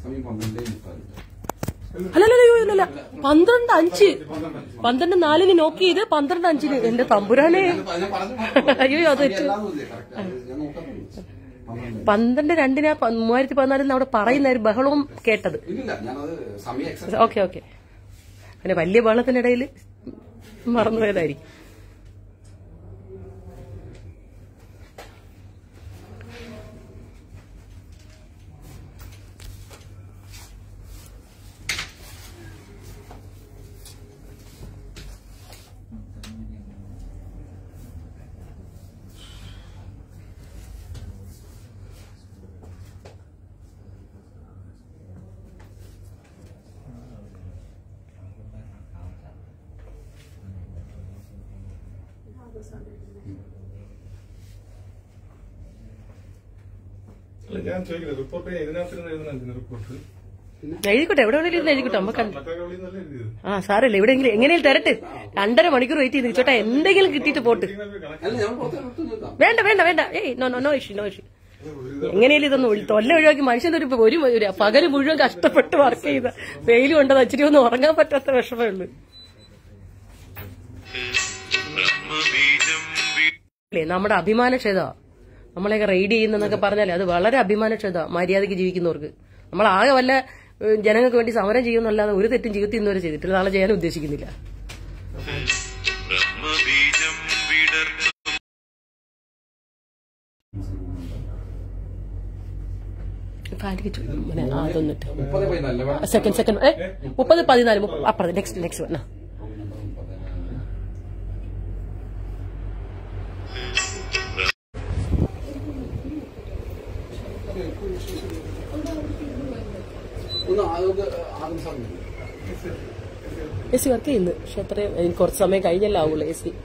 സമയം പന്ത്രണ്ടേ മുക്കാല് അല്ലല്ല അയ്യോ ഇല്ലല്ല പന്ത്രണ്ട് അഞ്ച് പന്ത്രണ്ട് നാലിന് നോക്ക് ചെയ്ത് പന്ത്രണ്ട് അഞ്ചിന് എന്റെ തമ്പുരാനെ ഞാൻ പറഞ്ഞു അയ്യോ അത് തെറ്റ് എല്ലാം correct. അത് ഞാൻ നോക്കാത്തുള്ളൂ പന്ത്രണ്ട് പന്ത്രണ്ട് രണ്ടിന് പ- മൂവായിരത്തി പതിനാലിന് അവിടെ പറയുന്ന ഒരു ബഹളവും കേട്ടത് ഇല്ലില്ല ഞാനത് സമയം എക്സാക്ട് ഓക്കെ ഓക്കെ പിന്നെ വലിയ ബഹളത്തിനിടയിൽ മറന്നുപോയതായിരിക്കും അല്ല ഞാൻ ചോദിക്കുന്നത് റിപ്പോർട്ട് ഇതിനകത്തിരുന്ന് എഴുതുന്ന റിപ്പോർട്ട് എഴുതിക്കോട്ടെ എവിടെ വേണേലും ഇരുന്ന് എഴുതിക്കോട്ടെ നമുക്ക് മറ്റേ കവളിൽ നിന്നല്ല എഴുതിയത് ആ സാരല്ലേ എവിടെയെങ്കിലും എങ്ങനെയും തരട്ടെ രണ്ടര മണിക്കൂർ വെയിറ്റ് ചെയ്ത് ചോട്ടാ എന്തെങ്കിലും കിട്ടിയിട്ട് പോട്ട് അല്ല ഞാൻ പുറത്ത് എടുത്ത് നോക്കാം വേണ്ട വേണ്ട വേണ്ട ഏയ് no no no issue no issue എങ്ങനെയാലും ഇതൊന്നും ഒഴി- തൊല്ല ഒഴിവാക്കി മനുഷ്യൻ ഒരു ഒരു ഒരു പകല് മുഴുവൻ കഷ്ടപ്പെട്ട് വർക്ക് ചെയ്ത വെയിൽ കൊണ്ടത് ഇച്ചിരി ഒന്നും ഉറങ്ങാൻ പറ്റാത്ത വിഷമേ ഉള്ളൂ ഇല്ലേ, നമ്മുടെ അഭിമാനക്ഷേതമാണ് നമ്മളെയൊക്കെ റെയ്ഡ് ചെയ്യുന്നതെന്നൊക്കെ പറഞ്ഞാലേ അത് വളരെ അഭിമാനക്ഷേതമാണ് മര്യാദയ്ക്ക് ജീവിക്കുന്നവർക്ക് നമ്മൾ ആകെ വല്ല ഏഹ്, ജനങ്ങൾക്ക് വേണ്ടി സമരം ചെയ്യുന്നല്ലാതെ ഒരു തെറ്റും ജീവിതത്തിൽ ഇന്നുവരെ ചെയ്തിട്ടില്ല നാളെ ചെയ്യാൻ ഉദ്ദേശിക്കുന്നില്ല ബ്രഹ്മബീജം വിടർന്നു ഫാനിക്ക് ചു- പിന്നെ ആ, അതൊന്നിട്ട് മുപ്പത് പതിനാലല്ലേ വേണം സെക്കൻഡ് സെക്കൻഡ് ഏ മുപ്പത് പതിനാല് മുപ്പ- അപ്പുറത്ത് നെക്സ്റ്റ് നെക്സ്റ്റ് വന്നാ ഒന്ന് ആദ്യം ആദ്യം സമയം എ സി വർക്ക് ചെയ്യുന്നു പക്ഷെ അത്രയും എനിക്ക് കുറച്ച് സമയം കഴിഞ്ഞല്ലേ ആവുള്ളൂ എ സി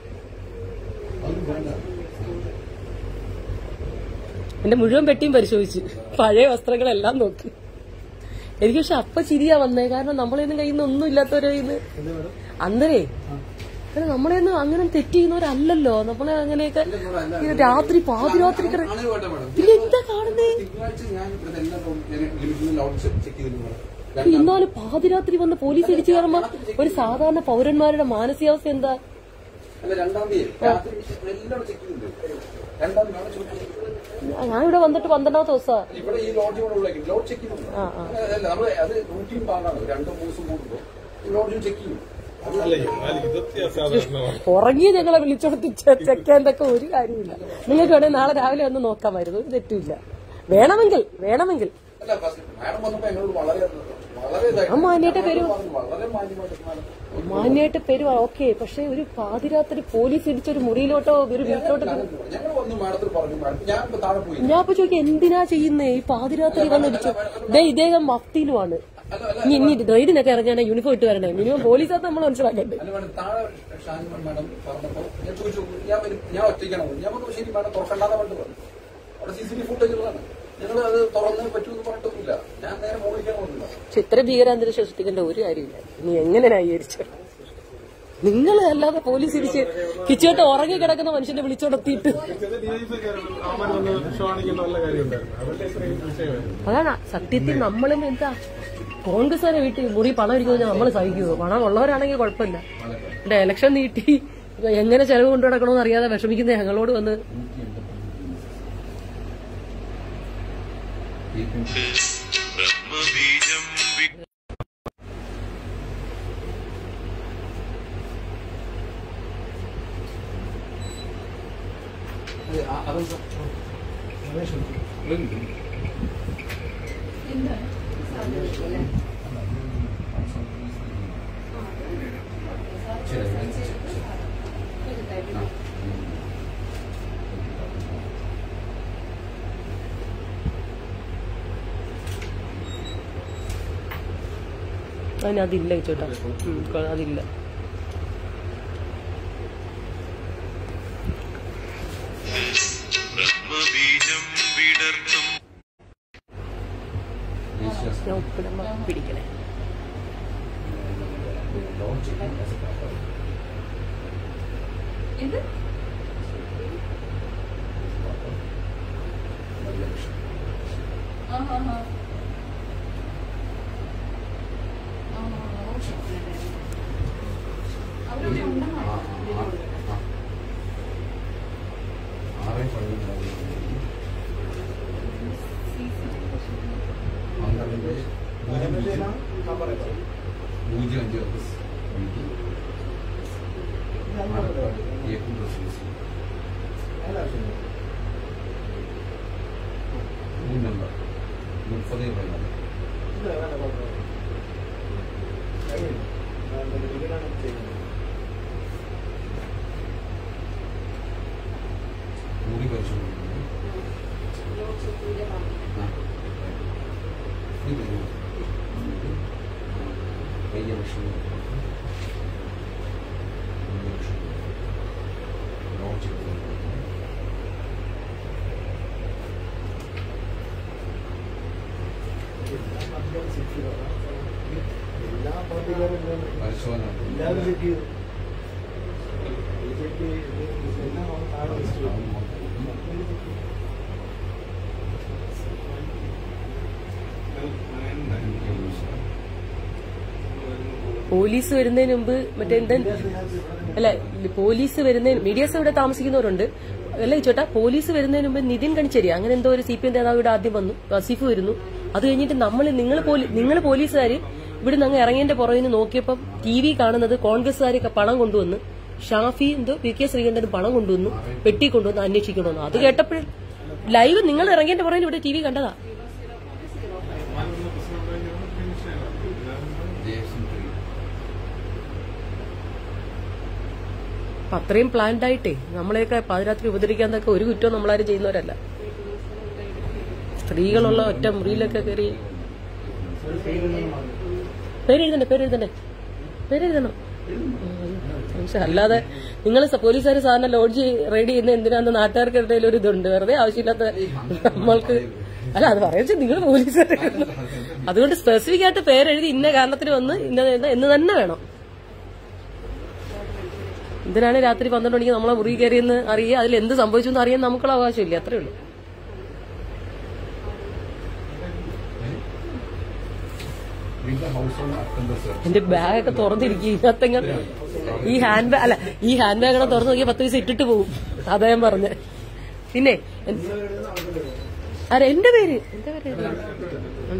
എന്റെ മുഴുവൻ പെട്ടിയും പരിശോധിച്ചു പഴയ വസ്ത്രങ്ങളെല്ലാം നോക്കി എനിക്ക് പക്ഷെ അപ്പൊ ചിരിയാ വന്നേ കാരണം നമ്മളെയൊന്നും കയ്യിൽ നിന്ന് ഒന്നും ഇല്ലാത്തവരെ കയ്യിൽ അന്നരേ കാരണം നമ്മളെയൊന്നും അങ്ങനെ തെറ്റ് ചെയ്യുന്നവരല്ലല്ലോ നമ്മളെ അങ്ങനെയൊക്കെ ഈ രാത്രി പാതിരാത്രി കിട- അങ്ങനെ വേണ്ട മേഡം പിന്നെ എന്താ കാണുന്നേ തിങ്കളാഴ്ച ഞാൻ ഇവിടുത്തെ എല്ലാ ലിമിറ്റിലും ലൗഡ് ചെക്ക് ചെയ്തിട്ടുണ്ട് ഇന്നാലും പാതിരാത്രി വന്ന് പോലീസ് ഇടിച്ചു കയറുമ്പോ ഒരു സാധാരണ പൗരന്മാരുടെ മാനസികാവസ്ഥ എന്താ അല്ല രണ്ടാം തീയതി രാത്രി എല്ലാം ചെക്ക് ചെയ്തിട്ടുണ്ട് രണ്ടാം തീയതി നാളെ ചോദിച്ചു ഞാൻ ഇവിടെ വന്നിട്ട് പന്ത്രണ്ടാമത്തെ ദിവസാ ഇവിടെ ഈ ലോഡ്ജ് കൂടെ ഉള്ളേക്കും ലോഡ് ചെക്ക് ചെയ്യുന്നുണ്ട് ആ, ആ. അല്ല നമ്മൾ അത് റൂട്ടീൻ ഭാഗമാണ് രണ്ടോ മൂന്ന് ദിവസം കൂടുമ്പോൾ ലോഡ്ജും ചെക്ക് ചെയ്യും അല്ല എന്നാൽ ഇതൊക്കെ അസാധാരണമാണ് ഉറങ്ങി ഞങ്ങളെ വിളിച്ചോട്ട് ചെക്കാൻ്റെയൊക്കെ ഒരു കാര്യമില്ല നിങ്ങൾക്ക് വേണേ നാളെ രാവിലെ ഒന്ന് നോക്കാമായിരുന്നു ഒരു തെറ്റുമില്ല വേണമെങ്കിൽ വേണമെങ്കിൽ അല്ല ഫസ്റ്റ് മാഡം വന്നപ്പോ എന്നോട് വളരെ വളരെ ഇതായിട്ട് ആ മാന്യമായിട്ട് വരും. വളരെ മാന്യമായിട്ട് മാഡം മാന്യമായിട്ട് പെരുവാ ഓക്കെ പക്ഷെ ഒരു പാതിരാത്രി പോലീസ് ഇടിച്ചൊരു മുറിയിലോട്ടോ ഒരു വീട്ടിലോട്ടോ ഞങ്ങൾ വന്ന് മാഡത്തിൽ പറഞ്ഞു മാഡം ഞാൻ ഇപ്പൊ താഴെ പോയി ഞാൻ ഇപ്പൊ ചോദിക്കാം എന്തിനാ ചെയ്യുന്നേ ഈ പാതിരാത്രി വന്ന് ഇടിച്ചു ദേ ഇദ്ദേഹം മഫ്തിയിലുമാണ് ഇനി ഇനി റൈഡിനൊക്കെ ഇറങ്ങാൻ യൂണിഫോം ഇട്ട് വരണേ മിനിമം പോലീസകത്ത് നമ്മൾ മനസ്സിലാക്കണ്ടേ അല്ല മാഡം താഴെ ഷാനിമൻ മാഡം പറഞ്ഞപ്പോ ഞാൻ ചോദിച്ചു ഞാൻ വരും ഞാൻ ഒറ്റയ്ക്കാണ് ഞാൻ പറഞ്ഞു ശരി മാഡം തുറക്കണ്ടാന്ന് പറഞ്ഞിട്ട് പറഞ്ഞു അവിടെ സി സി ടി ഫുട്ടേജ് ഉള്ളതാണ് ഞങ്ങൾ അത് തുറന്ന് പറ്റുമെന്ന് പറഞ്ഞിട്ടൊന്നുമില്ല ഞാൻ നേരെ മോളിക്കാൻ വന്നില്ല പക്ഷെ ഇത്ര ഭീകരാന്തരീക്ഷം സൃഷ്ടിക്കേണ്ട ഒരു കാര്യമില്ല നീ എങ്ങനെ ന്യായീകരിച്ചു നിങ്ങൾ അല്ലാതെ പോലീസ് ഇടിച്ച് കിച്ചോട്ട് ഉറങ്ങി കിടക്കുന്ന മനുഷ്യനെ വിളിച്ചോടെത്തിയിട്ട് അവന്മാർ വന്ന് ഷോ കാണിക്കേണ്ട വല്ല കാര്യം ഉണ്ടായിരുന്നു അതല്ലേ ഇത്രയും വിഷയമായിരുന്നു അതാണ് സത്യത്തിൽ നമ്മളും എന്താ കോൺഗ്രസ്സുകാരെ വീട്ടിൽ മുറി പണം ഇരിക്കുന്നത് നമ്മൾ സഹിക്കുമോ പണം ഉള്ളവരാണെങ്കിൽ കുഴപ്പമില്ല എന്റെ ഇലക്ഷൻ നീട്ടി എങ്ങനെ ചെലവ് കൊണ്ടു നടക്കണമെന്ന് അറിയാതെ വിഷമിക്കുന്ന ഞങ്ങളോട് വന്ന് ബ്രഹ്മബീജം വി അതിന് അതില്ല ചോട്ടാ അതില്ല ബ്രഹ്മബീജം വിടർന്നും ഞാൻ ഉപ്പിടുമ്പോ പിടിക്കണേ പന്ത്രണ്ട് പൂജ്യം അഞ്ച് ഓഫീസ് മൂന്നുണ്ട് മുപ്പത് പതിനാല് കൂടി പരിശോധിക്കുന്നു ആ. ഇത് വലിയ വിഷയം വലിയ വിഷയം ലോജിക് പരിശോധന പോലീസ് വരുന്നതിന് മുമ്പ് മറ്റേ എന്താ അല്ല പോലീസ് വരുന്നതിന് മീഡിയസ് ഇവിടെ താമസിക്കുന്നവരുണ്ട് അല്ല ചോട്ടാ പോലീസ് വരുന്നതിന് മുമ്പ് നിതിൻ കണിച്ചേരി അങ്ങനെ എന്തോ ഒരു സി പി എം നേതാവ് ഇവിടെ ആദ്യം വന്നു വസീഫ് വരുന്നു അത് കഴിഞ്ഞിട്ട് നമ്മൾ നിങ്ങൾ നിങ്ങൾ പോലീസുകാര് ഇവിടുന്ന് അങ്ങ് ഇറങ്ങിയതിന്റെ പുറകിൽ നിന്ന് നോക്കിയപ്പം ടി വി കാണുന്നത് കോൺഗ്രസ്സുകാരൊക്കെ പണം കൊണ്ടുവന്ന് ഷാഫി എന്തോ പി കെ ശ്രീകണ്ഠൻ പണം കൊണ്ടുവന്നു പെട്ടി കൊണ്ടുവന്ന് അന്വേഷിക്കണമെന്ന് അത് കേട്ടപ്പോഴേ ലൈവ് നിങ്ങൾ ഇറങ്ങിയതിന്റെ പുറകിൽ ഇവിടെ ടി വി കണ്ടതാ ജയസിംഗ് ട്രീ അപ്പൊ അത്രയും പ്ലാൻഡ് ആയിട്ടേ നമ്മളെയൊക്കെ പാതിരാത്രി ഉപദ്രവിക്കാന്നൊക്കെ ഒരു കുറ്റവും നമ്മളാരും ചെയ്യുന്നവരല്ല സ്ത്രീകളുള്ള ഒറ്റ മുറിയിലൊക്കെ കയറി പേരെഴുതണ്ടേ പേരെഴുതണ്ടേ പേരെഴുതണം പക്ഷെ അല്ലാതെ നിങ്ങൾ പോലീസുകാർ സാറിന് ലോഡ്ജ് റെഡി ചെയ്യുന്ന എന്തിനാന്ന് നാട്ടുകാർക്കിടയിൽ ഒരു ഇതുണ്ട് വെറുതെ ആവശ്യമില്ലാത്ത നമ്മൾക്ക് അല്ല അത് പറയാ നിങ്ങൾ പോലീസുകാർ അതുകൊണ്ട് സ്പെസിഫിക് ആയിട്ട് പേരെഴുതി ഇന്ന കാരണത്തിന് വന്ന് ഇന്ന ഇന്ന എന്ന് തന്നെ വേണം എന്തിനാണ് രാത്രി പന്ത്രണ്ട് മണിക്ക് നമ്മളെ മുറി കയറിയെന്ന് അറിയുക അതിൽ എന്ത് സംഭവിച്ചു എന്ന് അറിയാൻ നമുക്കുള്ള അവകാശമില്ല അത്രേ ഉള്ളൂ വീണ്ടും ഹൗസ് ഓൺ അറ്റൻഡ് സെർച്ച് എന്റെ ബാഗൊക്കെ തുറന്നിരിക്കും ഇതിനകത്തെങ്ങ ഈ ഹാൻഡ് ബാഗ് അല്ല ഈ ഹാൻഡ് ബാഗ് തുറന്നു നോക്കിയാൽ പത്ത് പൈസ ഇട്ടിട്ട് പോകും അതാ ഞാൻ പറഞ്ഞ പിന്നെ എൻ- ആരാ എന്റെ പേര് എന്റെ പേര് ഏതാ? ഉം.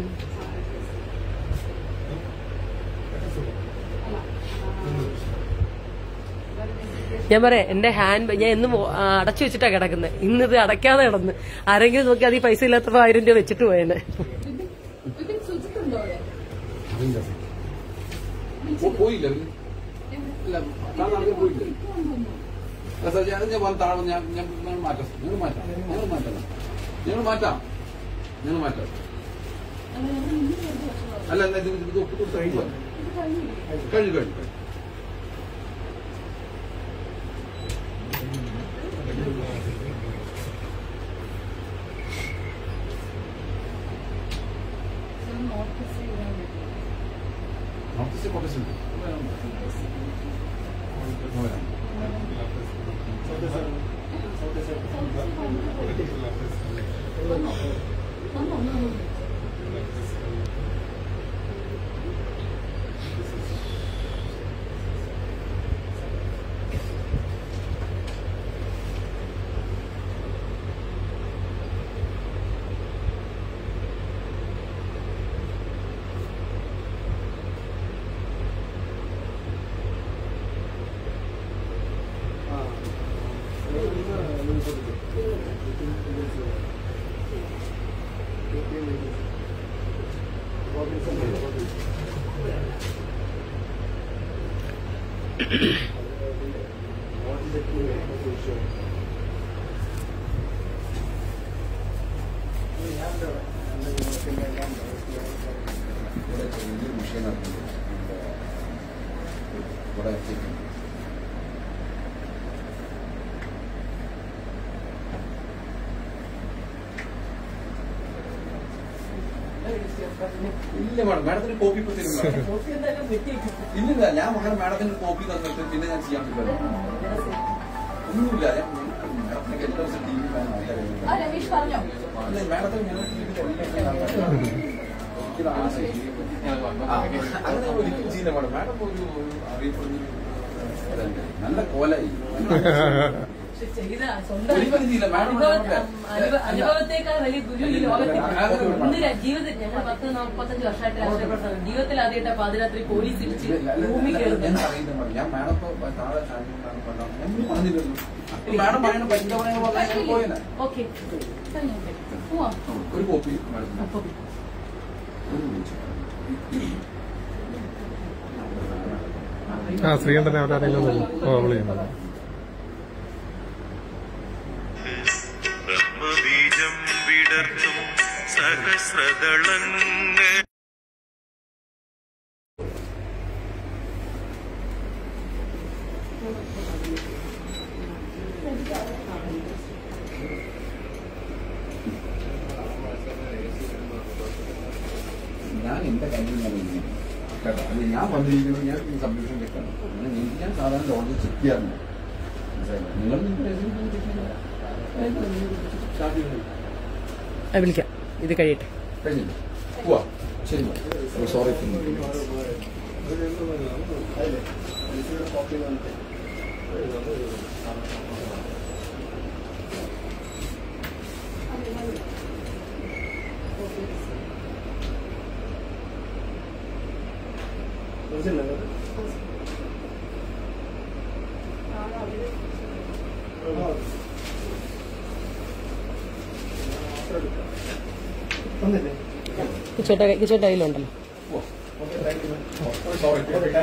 ഞാൻ പറയാം എന്റെ ഹാൻഡ് ഞാൻ എന്നും അടച്ചു വെച്ചിട്ടാ കിടക്കുന്നത് ഇന്നിത് അടയ്ക്കാതെ കിടന്ന് ആരെങ്കിലും നോക്കി അത് ഈ പൈസ ഇല്ലാത്തപ്പോ ആയിരം രൂപ വെച്ചിട്ട് പോയേനെ അറിയില്ല ഓ, പോയില്ല അവര്? ഇല്ല താൻ നടന്നു പോയില്ല അല്ല സാർ ഞാൻ ഞാൻ വന്ന് താഴെ ഞാൻ ഞാൻ ഞങ്ങൾ മാറ്റാം ഞങ്ങൾ മാറ്റാം ഞങ്ങൾ മാറ്റാം ഞങ്ങൾ മാറ്റാം ഞങ്ങൾ മാറ്റാം അല്ല അല്ല ഇത് ഇത് ഒപ്പിട്ട് കഴിഞ്ഞു കഴിഞ്ഞു കഴിഞ്ഞു കഴിഞ്ഞു നോട്ടീസ് കോട്ടീസ് ഉണ്ട് വരാം. ഇവിടെ ചെറിയൊരു വിഷയം നടക്കുന്നുണ്ട് ഇവിടെ എത്തിക്കുന്നു ഇല്ല മാഡം മാഡത്തിന് കോപ്പി ഇപ്പൊ തരും മാഡം. ഇല്ലില്ല ഞാൻ മകൻ മാഡത്തിന് കോപ്പി തന്നിട്ട് പിന്നെ ഞാൻ ചെയ്യാൻ പറ്റില്ല ഒന്നുമില്ല ഞാൻ മാഡത്തിന് എല്ലാ ദിവസം ടി വി കാണാൻ രമേശ് പറഞ്ഞോ അല്ല മാഡത്തിന് ഞാൻ ടി വിയിൽ അങ്ങനെ ഒരിക്കലും ചെയ്യുന്ന മാഡം മാഡം ഒരു ഒരു അറിയപ്പെടുന്ന ഒരു ഇതല്ലേ. നല്ല കോലായി പക്ഷെ ചെയ്ത സ്വന്തം ഒരിക്കലും ചെയ്യില്ല. മാഡം അനുഭവ- പറഞ്ഞില്ല. അനുഭവ- അനുഭവത്തെക്കാൾ വലിയ ഗുരു ഈ ലോകത്തില്ല അതെ. ഇന്ന് ര- ജീവിതത്തിൽ ഞങ്ങൾ പത്ത് മുപ്പത്തഞ്ച് വർഷമായിട്ട് രാഷ്ട്രീയ പ്രവർത്തനം ജീവിതത്തിൽ ആദ്യമായിട്ട് പാതിരാത്രി പോലീസ് ഇടിച്ച് ഭൂമി ഞാൻ കയറുന്നത് അറിയുന്നത് ഞാൻ മാഡം ഇപ്പൊ താഴെ ചാടിക്കൊണ്ടാണ് കൊണ്ടാണ് ഞാൻ ഒന്നും പറഞ്ഞില്ലല്ലോ അപ്പൊ മാഡം പറയണ പഞ്ചവണങ്ങൾ പറഞ്ഞാൽ ഞാൻ പോയേനെ ഓക്കെ പോവാം ഒരു കോപ്പി മാഡത്തിന് അപ്പൊ ഒരു വിളിച്ചു. ആ ശ്രീകണ്ഠനെ അവരാരെങ്കിലും ഓ വിളിക്കുന്നത് ബ്രഹ്മബീജം വിടർത്തും സഹസ്രദളങ്ങൾ ഞാൻ എന്റെ കയ്യിൽ ഞാൻ ഇരിക്കുന്നു. കേട്ടോ അത് ഞാൻ വന്നിരിക്കുന്നത് ഞാൻ സബ്മിഷൻ വെക്കണം അങ്ങനെ എനിക്ക് ഞാൻ സാധാരണ ലോഡ്ജ് ചെക്ക് ചെയ്യാറുണ്ട് മനസ്സിലായില്ലേ? നിങ്ങൾ നിങ്ങളുടെ ഏതെങ്കിലും ചെക്ക് ചെയ്യുക. സ്റ്റാർട്ട് ചെയ്യണം. വിളിക്കാം ഇത് കഴിയട്ടെ കഴിഞ്ഞില്ലേ? പോവാ ശരി സോറി കിച്ചോട്ട കിച്ചോട്ട കയ്യിലുണ്ടല്ലോ സോറി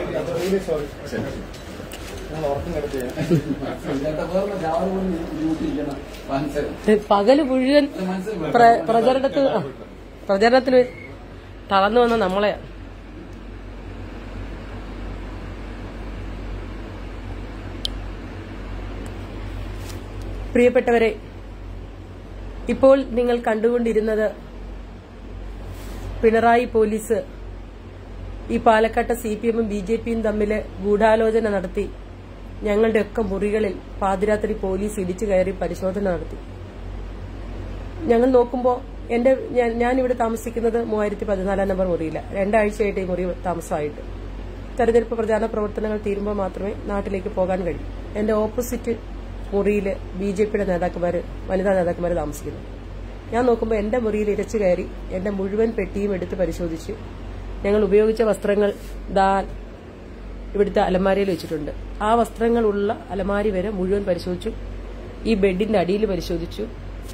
മനസ്സിലായി പകല് മുഴുവൻ പ്ര- പ്രചരണത്തിൽ ആ, പ്രചരണത്തിന് തളർന്നു വന്ന നമ്മളെ പ്രിയപ്പെട്ടവരെ ഇപ്പോൾ നിങ്ങൾ കണ്ടുകൊണ്ടിരുന്നത് പിണറായി പോലീസ് ഈ പാലക്കാട്ടെ സി പി എമ്മും ബി ജെ പിയും തമ്മിൽ ഗൂഢാലോചന നടത്തി ഞങ്ങളുടെയൊക്കെ മുറികളിൽ പാതിരാത്രി പോലീസ് ഇടിച്ചു കയറി പരിശോധന നടത്തി ഞങ്ങൾ നോക്കുമ്പോൾ എന്റെ ഞാൻ- ഞാനിവിടെ താമസിക്കുന്നത് മൂവായിരത്തി പതിനാലാം നമ്പർ മുറിയില്ല രണ്ടാഴ്ചയായിട്ട് ഈ മുറി താമസമായിട്ട് തെരഞ്ഞെടുപ്പ് പ്രചാരണ പ്രവർത്തനങ്ങൾ തീരുമ്പോൾ മാത്രമേ നാട്ടിലേക്ക് പോകാൻ കഴിയൂ എന്റെ ഓപ്പോസിറ്റ് മുറിയിൽ ബി ജെ പിയുടെ നേതാക്കന്മാർ വനിതാ നേതാക്കന്മാർ താമസിക്കുന്നു ഞാൻ നോക്കുമ്പോൾ എന്റെ മുറിയിൽ ഇരച്ചു കയറി എന്റെ മുഴുവൻ പെട്ടിയും എടുത്ത് പരിശോധിച്ചു ഞങ്ങൾ ഉപയോഗിച്ച വസ്ത്രങ്ങൾ ദാ ഇവിടുത്തെ അലമാരയിൽ വെച്ചിട്ടുണ്ട് ആ വസ്ത്രങ്ങളുള്ള അലമാരി വരെ മുഴുവൻ പരിശോധിച്ചു ഈ ബെഡിന്റെ അടിയിൽ പരിശോധിച്ചു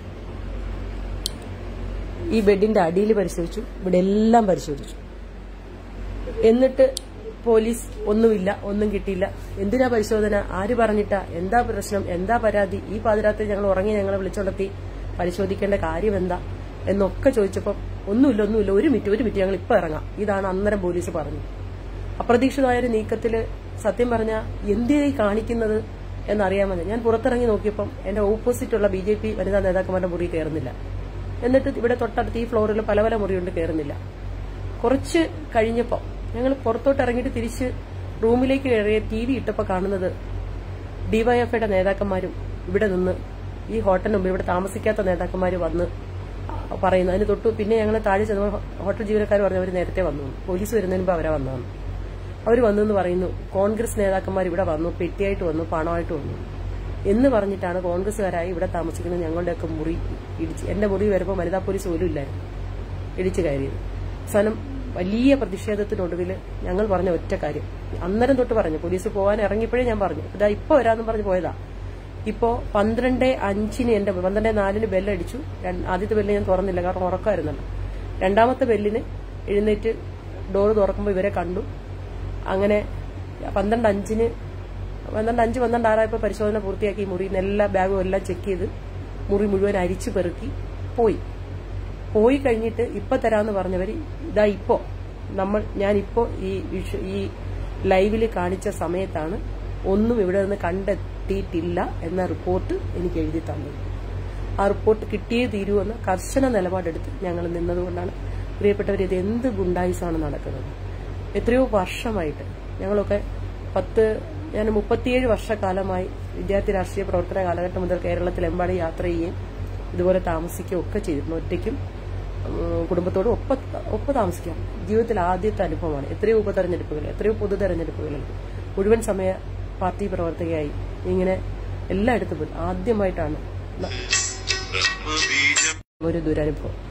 ഈ ബെഡിന്റെ അടിയിൽ പരിശോധിച്ചു ഇവിടെ എല്ലാം പരിശോധിച്ചു എന്നിട്ട് പോലീസ് ഒന്നുമില്ല ഒന്നും കിട്ടിയില്ല എന്തിനാ പരിശോധന ആര് പറഞ്ഞിട്ടാ എന്താ പ്രശ്നം എന്താ പരാതി ഈ പാതിരാത്രി ഞങ്ങൾ ഉറങ്ങി ഞങ്ങളെ വിളിച്ചുണർത്തി പരിശോധിക്കേണ്ട കാര്യം എന്താ എന്നൊക്കെ ചോദിച്ചപ്പോൾ ഒന്നുമില്ല ഒന്നുമില്ല ഒരു മിനിറ്റ് ഒരു മിനിറ്റ് ഞങ്ങൾ ഇപ്പൊ ഇറങ്ങാം ഇതാണ് അന്നേരം പോലീസ് പറഞ്ഞു അപ്രതീക്ഷിതമായ ഒരു നീക്കത്തില് സത്യം പറഞ്ഞ എന്തിനായി കാണിക്കുന്നത് എന്നറിയാൻ വന്നത് ഞാൻ പുറത്തിറങ്ങി നോക്കിയപ്പം എന്റെ ഓപ്പോസിറ്റുള്ള ബി ജെ പി വനിതാ നേതാക്കന്മാരുടെ മുറി കയറുന്നില്ല എന്നിട്ട് ഇവിടെ തൊട്ടടുത്ത് ഈ ഫ്ലോറിൽ പല പല മുറിയുണ്ട് കയറുന്നില്ല കുറച്ച് കഴിഞ്ഞപ്പോൾ ഞങ്ങൾ പുറത്തോട്ട് ഇറങ്ങിയിട്ട് തിരിച്ച് റൂമിലേക്ക് കയറിയ ടി വി ഇട്ടപ്പോൾ കാണുന്നത് ഡിവൈഎഫ്ഐയുടെ നേതാക്കന്മാരും ഇവിടെ നിന്ന് ഈ ഹോട്ടലിന് മുമ്പ് ഇവിടെ താമസിക്കാത്ത നേതാക്കന്മാർ വന്ന് പറയുന്നു അതിന് തൊട്ട് പിന്നെ ഞങ്ങൾ താഴെ ചെന്നപ്പോൾ ഹോട്ടൽ ജീവനക്കാർ പറഞ്ഞു അവർ നേരത്തെ വന്നു പോലീസ് വരുന്നതിന് മുമ്പ് അവരാ വന്നതാണ് അവർ വന്നു എന്ന് പറയുന്നു കോൺഗ്രസ് നേതാക്കന്മാർ ഇവിടെ വന്നു പെട്ടിയായിട്ട് വന്നു പണമായിട്ട് വന്നു എന്ന് പറഞ്ഞിട്ടാണ് കോൺഗ്രസ്സുകാരായി ഇവിടെ താമസിക്കുന്ന ഞങ്ങളുടെയൊക്കെ മുറി ഇടിച്ച് എന്റെ മുറി വരുമ്പോൾ വനിതാ പോലീസ് പോലും ഇല്ലായിരുന്നു ഇടിച്ചു കയറിയത് അവസാനം വലിയ പ്രതിഷേധത്തിനൊടുവിൽ ഞങ്ങൾ പറഞ്ഞ ഒറ്റ കാര്യം അന്നേരം തൊട്ട് പറഞ്ഞു പോലീസ് പോകാൻ ഇറങ്ങിയപ്പോഴേ ഞാൻ പറഞ്ഞു ഇതാ ഇപ്പൊ വരാമെന്ന് പറഞ്ഞ് പോയതാ ഇപ്പോ പന്ത്രണ്ട് അഞ്ചിന് എന്റെ പന്ത്രണ്ട് നാലിന് ബെല്ലടിച്ചു രണ്ട്- ആദ്യത്തെ ബെല്ല് ഞാൻ തുറന്നില്ല കാരണം ഉറക്കമായിരുന്നല്ലോ രണ്ടാമത്തെ ബെല്ലിന് എഴുന്നേറ്റ് ഡോറ് തുറക്കുമ്പോൾ ഇവരെ കണ്ടു അങ്ങനെ പന്ത്രണ്ട് അഞ്ചിന് പന്ത്രണ്ട് അഞ്ച് പന്ത്രണ്ട് ആറായപ്പോൾ പരിശോധന പൂർത്തിയാക്കി ഈ മുറി എല്ലാ ബാഗും എല്ലാം ചെക്ക് ചെയ്ത് മുറി മുഴുവൻ അരിച്ചു പെറുക്കി പോയി പോയി കഴിഞ്ഞിട്ട് ഇപ്പൊ തരാന്ന് പറഞ്ഞവർ ഇതാ ഇപ്പോ നമ്മൾ ഞാൻ ഇപ്പോ ഈ വിഷ- ഈ ലൈവിൽ കാണിച്ച സമയത്താണ് ഒന്നും ഇവിടെ നിന്ന് കണ്ടെത്തിയിട്ടില്ല എന്ന റിപ്പോർട്ട് എനിക്ക് എഴുതി തന്നത് ആ റിപ്പോർട്ട് കിട്ടിയേ തീരുമെന്ന കർശന നിലപാടെടുത്ത് ഞങ്ങൾ നിന്നതുകൊണ്ടാണ് പ്രിയപ്പെട്ടവർ ഇത് എന്ത് ഗുണ്ടായുസാണ് നടക്കുന്നത് എത്രയോ വർഷമായിട്ട് ഞങ്ങളൊക്കെ പത്ത് ഞാൻ മുപ്പത്തിയേഴ് വർഷക്കാലമായി വിദ്യാർത്ഥി രാഷ്ട്രീയ പ്രവർത്തന കാലഘട്ടം മുതൽ കേരളത്തിലെമ്പാടും യാത്ര ചെയ്യുകയും ഇതുപോലെ താമസിക്കുകയും ഒക്കെ ചെയ്തിരുന്നു ഒറ്റയ്ക്കും ഉം, കുടുംബത്തോടും ഒപ്പ ഒപ്പ താമസിക്കാം ജീവിതത്തിൽ ആദ്യത്തെ അനുഭവമാണ് എത്രയോ ഉപതെരഞ്ഞെടുപ്പുകൾ എത്രയോ പൊതു തെരഞ്ഞെടുപ്പുകളിൽ മുഴുവൻ സമയ പാർട്ടി പ്രവർത്തകയായി ഇങ്ങനെ എല്ലായിടത്തും പോയി ആദ്യമായിട്ടാണ് ന- ബ്രഹ്മബീജം ഒരു ദുരനുഭവം